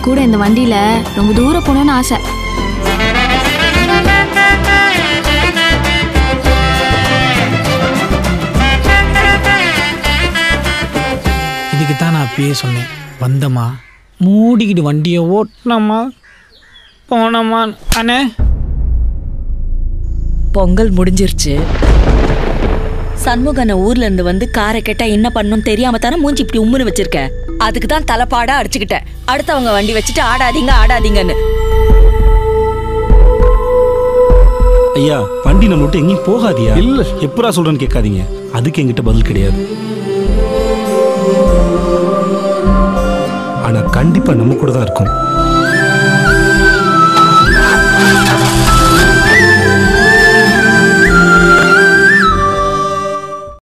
உன் கூட இந்த வண்டியில ரொம்ப தூரம் போகணும்னு ஆசை இதுக்கு தான் நான் அப்பயே சொன்னேன் வந்தம்மா மூடிக்கிட்டு வண்டியை ஓட்டினம்மா போனம்மா அண்ணே பொங்கல் முடிஞ்சிருச்சு சண்முகனை ஊர்ல இருந்து வந்து காரை கேட்டா என்ன பண்ணும் தெரியாம தானே மூஞ்சி இப்படி உம்முன்னு வச்சிருக்க அதுக்கு தான் தலைப்பாடா அடிச்சுக்கிட்டேன் அடுத்தவங்க வண்டி வச்சுட்டு ஆடாதீங்க ஆடாதீங்கன்னு ஐயா வண்டி நம்ம விட்டு எங்கேயும் போகாதியா இல்ல எப்பரா சொல்றேன்னு கேட்காதீங்க அதுக்கு என்கிட்ட பதில் கிடையாது ஆனா கண்டிப்பா நம்ம கூட தான் இருக்கும்